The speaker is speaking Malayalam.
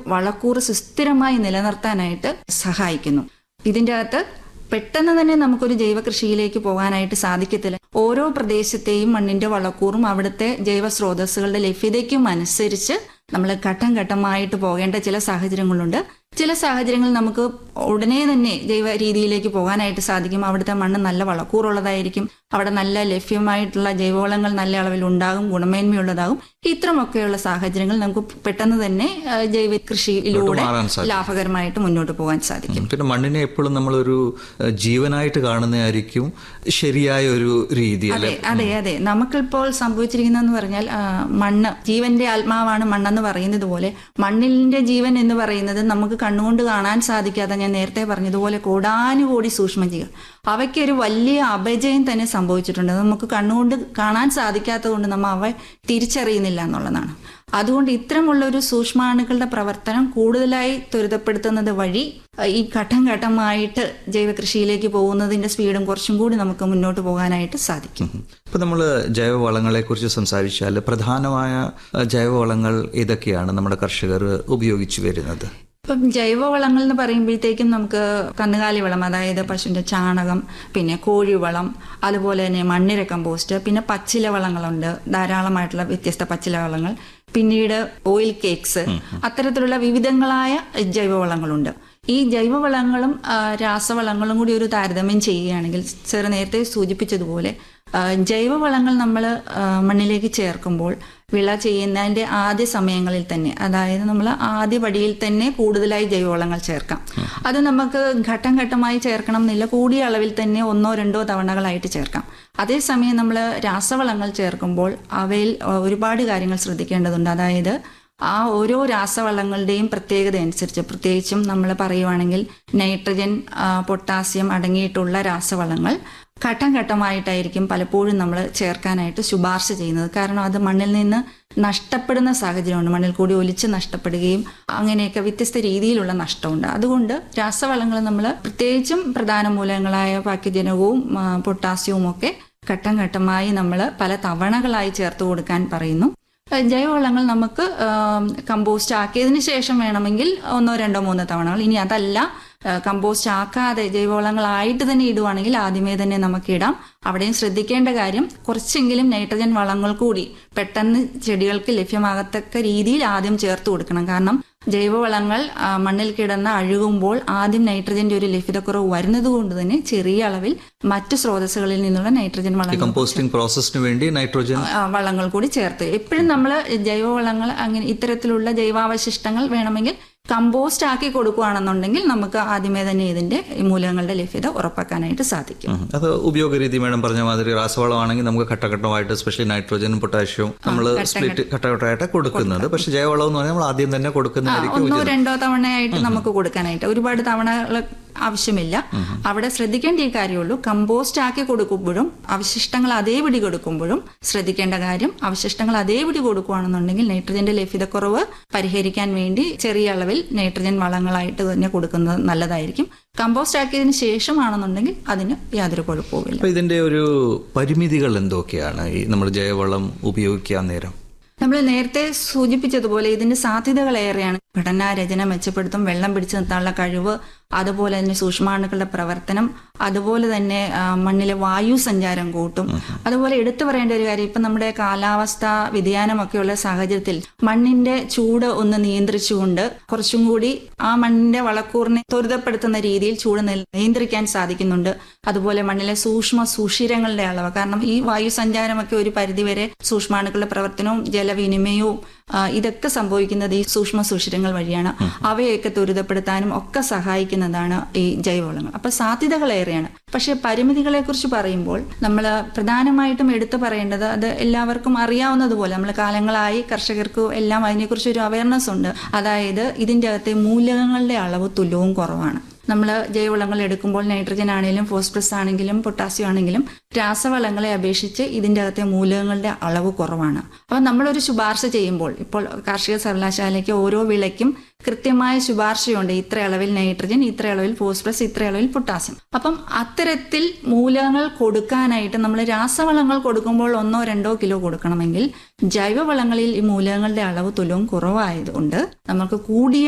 വളക്കൂറ് സുസ്ഥിരമായി നിലനിർത്താനായിട്ട് സഹായിക്കുന്നു ഇതിൻ്റെ അകത്ത് പെട്ടെന്ന് തന്നെ നമുക്കൊരു ജൈവ കൃഷിയിലേക്ക് പോകാനായിട്ട് സാധിക്കത്തില്ല ഓരോ പ്രദേശത്തെയും മണ്ണിന്റെ വളക്കൂറും അവിടുത്തെ ജൈവ സ്രോതസ്സുകളുടെ ലഭ്യതയ്ക്കും അനുസരിച്ച് നമ്മൾ ഘട്ടം ഘട്ടമായിട്ട് പോകേണ്ട ചില സാഹചര്യങ്ങളുണ്ട് ചില സാഹചര്യങ്ങളിൽ നമുക്ക് ഉടനെ തന്നെ ജൈവ രീതിയിലേക്ക് പോകാനായിട്ട് സാധിക്കും അവിടുത്തെ മണ്ണ് നല്ല വളക്കൂറുള്ളതായിരിക്കും അവിടെ നല്ല ലഭ്യമായിട്ടുള്ള ജൈവവളങ്ങൾ നല്ല അളവിൽ ഉണ്ടാകും ഗുണമേന്മയുള്ളതാകും ഇത്തരമൊക്കെയുള്ള സാഹചര്യങ്ങൾ നമുക്ക് പെട്ടെന്ന് തന്നെ ആ, ജൈവ കൃഷിയിലൂടെ മാറാൻ സാധിക്കും. ലാഭകരമായിട്ട് മുന്നോട്ട് പോകാൻ സാധിക്കും പിന്നെ മണ്ണിനെ എപ്പോഴും നമ്മളൊരു ഏഹ്, ജീവനായിട്ട് കാണുന്നതായിരിക്കും ശരിയായ ഒരു രീതി അല്ലെ അതെ അതെ അതെ നമുക്കിപ്പോൾ സംഭവിച്ചിരിക്കുന്നതെന്ന് പറഞ്ഞാൽ ആ, മണ്ണ് ജീവന്റെ ആത്മാവാണ് മണ്ണെന്ന് പറയുന്നത് പോലെ മണ്ണിന്റെ ജീവൻ എന്ന് പറയുന്നത് നമുക്ക് കണ്ണുകൊണ്ട് കാണാൻ സാധിക്കാതെ ഞാൻ നേരത്തെ പറഞ്ഞതുപോലെ കോടാനുകോടി സൂക്ഷ്മജീവികൾ അവയ്ക്ക് ഒരു വലിയ അപജയം തന്നെ സംഭവിച്ചിട്ടുണ്ട് അത് നമുക്ക് കണ്ണുകൊണ്ട് കാണാൻ സാധിക്കാത്തത് കൊണ്ട് നമ്മൾ അവ തിരിച്ചറിയുന്നില്ല എന്നുള്ളതാണ് അതുകൊണ്ട് ഇത്തരമുള്ള ഒരു സൂക്ഷ്മാണുക്കളുടെ പ്രവർത്തനം കൂടുതലായി ത്വരിതപ്പെടുത്തുന്നത് വഴി അഹ് ഈ ഘട്ടം ഘട്ടമായിട്ട് ജൈവ കൃഷിയിലേക്ക് പോകുന്നതിന്റെ സ്പീഡും കുറച്ചും കൂടി നമുക്ക് മുന്നോട്ട് പോകാനായിട്ട് സാധിക്കും ഇപ്പൊ നമ്മൾ ജൈവവളങ്ങളെ കുറിച്ച് സംസാരിച്ചാൽ പ്രധാനമായ ഏഹ്, ജൈവവളങ്ങൾ ഏതൊക്കെയാണ് നമ്മുടെ കർഷകർ ഉപയോഗിച്ചു വരുന്നത് ഇപ്പം ജൈവവളങ്ങൾ എന്ന് പറയുമ്പോഴത്തേക്കും നമുക്ക് കന്നുകാലി വളം അതായത് പശുവിന്റെ ചാണകം പിന്നെ കോഴിവളം അതുപോലെ തന്നെ മണ്ണിര കമ്പോസ്റ്റ് പിന്നെ പച്ചില വളങ്ങളുണ്ട് ധാരാളമായിട്ടുള്ള വ്യത്യസ്ത പച്ചില വളങ്ങൾ പിന്നീട് ഓയിൽ കേക്ക്സ് അത്തരത്തിലുള്ള വിവിധങ്ങളായ ജൈവവളങ്ങളുണ്ട് ഈ ജൈവവളങ്ങളും ആ, രാസവളങ്ങളും കൂടി ഒരു താരതമ്യം ചെയ്യുകയാണെങ്കിൽ ചെറു നേരത്തെ സൂചിപ്പിച്ചതുപോലെ ആ, ജൈവവളങ്ങൾ നമ്മൾ മണ്ണിലേക്ക് ചേർക്കുമ്പോൾ വിള ചെയ്യുന്നതിന്റെ ആദ്യ സമയങ്ങളിൽ തന്നെ അതായത് നമ്മൾ ആദ്യ പടിയിൽ തന്നെ കൂടുതലായി ജൈവവളങ്ങൾ ചേർക്കാം അത് നമുക്ക് ഘട്ടം ഘട്ടമായി ചേർക്കണം എന്നില്ല കൂടിയ അളവിൽ തന്നെ ഒന്നോ രണ്ടോ തവണകളായിട്ട് ചേർക്കാം അതേസമയം നമ്മൾ രാസവളങ്ങൾ ചേർക്കുമ്പോൾ അവയിൽ ആ, ഒരുപാട് കാര്യങ്ങൾ ശ്രദ്ധിക്കേണ്ടതുണ്ട് അതായത് ആ ഓരോ രാസവളങ്ങളുടെയും പ്രത്യേകത അനുസരിച്ച് പ്രത്യേകിച്ചും നമ്മൾ പറയുവാണെങ്കിൽ നൈട്രജൻ ആ, പൊട്ടാസ്യം അടങ്ങിയിട്ടുള്ള രാസവളങ്ങൾ ഘട്ടം ഘട്ടമായിട്ടായിരിക്കും പലപ്പോഴും നമ്മൾ ചേർക്കാനായിട്ട് ശുപാർശ ചെയ്യുന്നത് കാരണം അത് മണ്ണിൽ നിന്ന് നഷ്ടപ്പെടുന്ന സാഹചര്യമുണ്ട് മണ്ണിൽ കൂടി ഒലിച്ച് നഷ്ടപ്പെടുകയും അങ്ങനെയൊക്കെ വ്യത്യസ്ത രീതിയിലുള്ള നഷ്ടമുണ്ട് അതുകൊണ്ട് രാസവളങ്ങൾ നമ്മൾ പ്രത്യേകിച്ചും പ്രധാന മൂലകങ്ങളായ പാക്യജനകവും ആ, പൊട്ടാസ്യവും ഒക്കെ ഘട്ടം ഘട്ടമായി നമ്മൾ പല തവണകളായി ചേർത്ത് കൊടുക്കാൻ പറയുന്നു ഏഹ് ജൈവവളങ്ങൾ നമുക്ക് ആം, കമ്പോസ്റ്റ് ആക്കിയതിന് ശേഷം വേണമെങ്കിൽ ഒന്നോ രണ്ടോ മൂന്നോ തവണകൾ ഇനി അതല്ല ഏഹ് കമ്പോസ്റ്റ് ആക്കാതെ ജൈവവളങ്ങളായിട്ട് തന്നെ ഇടുവാണെങ്കിൽ ആദ്യമേ തന്നെ നമുക്ക് ഇടാം അവിടെയും ശ്രദ്ധിക്കേണ്ട കാര്യം കുറച്ചെങ്കിലും നൈട്രജൻ വളങ്ങൾ കൂടി പെട്ടെന്ന് ചെടികൾക്ക് ലഭ്യമാകത്തക്ക രീതിയിൽ ആദ്യം ചേർത്ത് കൊടുക്കണം കാരണം ജൈവവളങ്ങൾ ആ, മണ്ണിൽ കിടന്ന് അഴുകുമ്പോൾ ആദ്യം നൈട്രജന്റെ ഒരു ലഭ്യതക്കുറവ് വരുന്നത് കൊണ്ട് തന്നെ ചെറിയ അളവിൽ മറ്റ് സ്രോതസ്സുകളിൽ നിന്നുള്ള നൈട്രജൻ ഈ വളങ്ങൾ കമ്പോസ്റ്റിംഗ് പ്രോസസ്സിന് വേണ്ടി നൈട്രോജൻ ആ, വളങ്ങൾ കൂടി ചേർത്ത് എപ്പോഴും നമ്മൾ ജൈവവളങ്ങൾ അങ്ങനെ ഇത്തരത്തിലുള്ള ജൈവാവശിഷ്ടങ്ങൾ വേണമെങ്കിൽ കമ്പോസ്റ്റ് ആക്കി കൊടുക്കുകയാണെന്നുണ്ടെങ്കിൽ നമുക്ക് ആദ്യമേ തന്നെ ഇതിന്റെ മൂലകങ്ങളുടെ ലഭ്യത ഉറപ്പാക്കാനായിട്ട് സാധിക്കും ഉം. അത് ഉപയോഗരീതി മേഡം പറഞ്ഞ മാതിരി രാസവളമാണെങ്കിൽ നമുക്ക് ഘട്ടഘട്ടമായിട്ട് സ്പെഷ്യലി നൈട്രോജനും പൊട്ടാഷ്യവും നമ്മൾ സ്പ്ലിറ്റ് ഘട്ടഘട്ടമായിട്ട് കൊടുക്കുന്നത് പക്ഷെ ജൈവവളം എന്ന് പറഞ്ഞാൽ നമ്മൾ ആദ്യം തന്നെ കൊടുക്കുന്നതായിരിക്കും ഒന്നോ രണ്ടോ തവണയായിട്ട് നമുക്ക് കൊടുക്കാനായിട്ട് ഒരുപാട് തവണകൾ ആവശ്യമില്ല അവിടെ ശ്രദ്ധിക്കേണ്ട ഈ കാര്യമുള്ളൂ കമ്പോസ്റ്റ് ആക്കി കൊടുക്കുമ്പോഴും അവശിഷ്ടങ്ങൾ അതേപടി കൊടുക്കുമ്പോഴും ശ്രദ്ധിക്കേണ്ട കാര്യം അവശിഷ്ടങ്ങൾ അതേപടി കൊടുക്കുകയാണെന്നുണ്ടെങ്കിൽ നൈട്രജന്റെ ലഭ്യതക്കുറവ് പരിഹരിക്കാൻ വേണ്ടി ചെറിയ അളവിൽ നൈട്രജൻ വളങ്ങളായിട്ട് തന്നെ കൊടുക്കുന്നത് നല്ലതായിരിക്കും കമ്പോസ്റ്റ് ആക്കിയതിന് ശേഷമാണെന്നുണ്ടെങ്കിൽ അതിന് യാതൊരു കുഴപ്പവുമില്ല അപ്പൊ ഇതിന്റെ ഒരു പരിമിതികൾ എന്തൊക്കെയാണ് ഈ നമ്മൾ ജൈവവളം ഉപയോഗിക്കാൻ നേരം നമ്മൾ നേരത്തെ സൂചിപ്പിച്ചതുപോലെ ഇതിന്റെ സാധ്യതകൾ ഏറെയാണ് ഘടനാരചന മെച്ചപ്പെടുത്തും വെള്ളം പിടിച്ചു നിർത്താനുള്ള കഴിവ് അതുപോലെ തന്നെ സൂക്ഷ്മാണുക്കളുടെ പ്രവർത്തനം അതുപോലെ തന്നെ ആ, മണ്ണിലെ വായു സഞ്ചാരം കൂട്ടും അതുപോലെ എടുത്തു പറയേണ്ട ഒരു കാര്യം ഇപ്പം നമ്മുടെ കാലാവസ്ഥ വ്യതിയാനമൊക്കെയുള്ള സാഹചര്യത്തിൽ മണ്ണിന്റെ ചൂട് ഒന്ന് നിയന്ത്രിച്ചുകൊണ്ട് കുറച്ചും കൂടി ആ മണ്ണിന്റെ വളക്കൂറിനെ ത്വരിതപ്പെടുത്തുന്ന രീതിയിൽ ചൂട് നിൽ- നിയന്ത്രിക്കാൻ സാധിക്കുന്നുണ്ട് അതുപോലെ മണ്ണിലെ സൂക്ഷ്മ സുഷിരങ്ങളുടെ അളവ് കാരണം ഈ വായു സഞ്ചാരമൊക്കെ ഒരു പരിധിവരെ സൂക്ഷ്മാണുക്കളുടെ പ്രവർത്തനവും ജലവിനിമയവും ആ, ഇതൊക്കെ സംഭവിക്കുന്നത് ഈ സൂക്ഷ്മ സുഷിരങ്ങൾ വഴിയാണ് അവയൊക്കെ ത്വരിതപ്പെടുത്താനും ഒക്കെ സഹായിക്കുന്നതാണ് ഈ ജൈവവളങ്ങൾ അപ്പൊ സാധ്യതകൾ ഏറെയാണ് പക്ഷെ പരിമിതികളെ കുറിച്ച് പറയുമ്പോൾ നമ്മൾ പ്രധാനമായിട്ടും എടുത്തു പറയേണ്ടത് അത് എല്ലാവർക്കും അറിയാവുന്നതുപോലെ നമ്മൾ കാലങ്ങളായി കർഷകർക്ക് എല്ലാം അതിനെക്കുറിച്ച് ഒരു അവയർനെസ് ഉണ്ട് അതായത് ഇതിൻ്റെ അകത്തെ മൂലകങ്ങളുടെ അളവ് തുല്യവും കുറവാണ് നമ്മൾ ജൈവവളങ്ങൾ എടുക്കുമ്പോൾ നൈട്രജൻ ആണെങ്കിലും ഫോസ്ഫറസ് ആണെങ്കിലും പൊട്ടാസ്യം ആണെങ്കിലും രാസവളങ്ങളെ അപേക്ഷിച്ച് ഇതിൻ്റെ അകത്തെ മൂലകങ്ങളുടെ അളവ് കുറവാണ് അപ്പം നമ്മളൊരു ശുപാർശ ചെയ്യുമ്പോൾ ഇപ്പോൾ കാർഷിക സർവകലാശാലയ്ക്ക് ഓരോ വിളയ്ക്കും കൃത്യമായ ശുപാർശയുണ്ട് ഇത്ര അളവിൽ നൈട്രജൻ ഇത്ര അളവിൽ ഫോസ്ഫറസ് ഇത്ര അളവിൽ പൊട്ടാസ്യം അപ്പം അത്തരത്തിൽ മൂലകങ്ങൾ കൊടുക്കാനായിട്ട് നമ്മൾ രാസവളങ്ങൾ കൊടുക്കുമ്പോൾ ഒന്നോ രണ്ടോ കിലോ കൊടുക്കണമെങ്കിൽ ജൈവവളങ്ങളിൽ ഈ മൂലകങ്ങളുടെ അളവ് തുലവും കുറവായതുകൊണ്ട് നമുക്ക് കൂടിയ